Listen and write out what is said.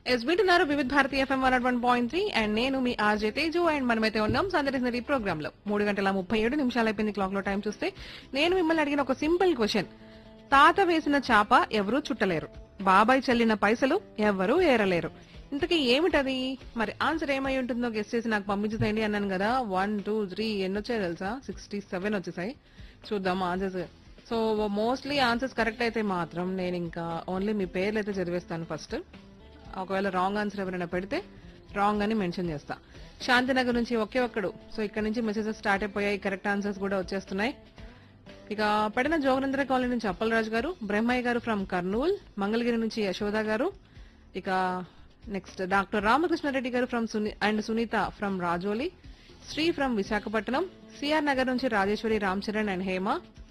yes వింటున్నారు Vividh Bharati FM one one point three and నేను మీ ఆర్జే తేజు అండ్ మనమైతే ఉన్నాం సందర్శన ఈ ప్రోగ్రామ్ లో మూడు గంటల ముప్పై ఏడు నిమిషాలు అయిపోయింది క్లాక్ లో టైం చూస్తే నేను మిమ్మల్ని అడిగిన ఒక సింపుల్ క్వశ్చన్ తాత వేసిన చాప ఎవరూ చుట్టలేరు బాబాయ్ చెల్లిన పైసలు ఎవరూ ఏరలేరు ఇంతకీ ఏమిటది మరి ఆన్సర్ ఏమై ఉంటుందో గెస్ట్ చేసి నాకు పంపించేసేయండి అన్నాను కదా వన్ టూ త్రీ ఎన్ని వచ్చాయి తెలుసా సిక్స్టీ సెవెన్ వచ్చేసాయి చూద్దాం answers so mostly answers correct అయితే మాత్రం నేను ఇంకా ఓన్లీ మీ పేర్లు అయితే చదివేస్తాను ఫస్ట్ ఒకవేళ రాంగ్ ఆన్సర్ ఎవరైనా పెడితే రాంగ్ అని మెన్షన్ చేస్తా శాంతినగర్ నుంచి ఒకే ఒక్కడు సో ఇక్కడ నుంచి మెసేజెస్ స్టార్ట్ అయిపోయాయి కరెక్ట్ ఆన్సర్స్ కూడా వచ్చేస్తున్నాయి ఇక పడిన జోగనేంద్ర కాలనీ నుంచి అప్పలరాజు గారు బ్రహ్మయ్య గారు ఫ్రమ్ కర్నూల్ మంగళగిరి నుంచి యశోద గారు ఇక next doctor Ramakrishna Reddy garu from Suni and Sunitha from Rajoli Sri from Visakhapatnam CR Nagar నుంచి రాజేశ్వరి రామ్ చరణ్ అండ్ హేమ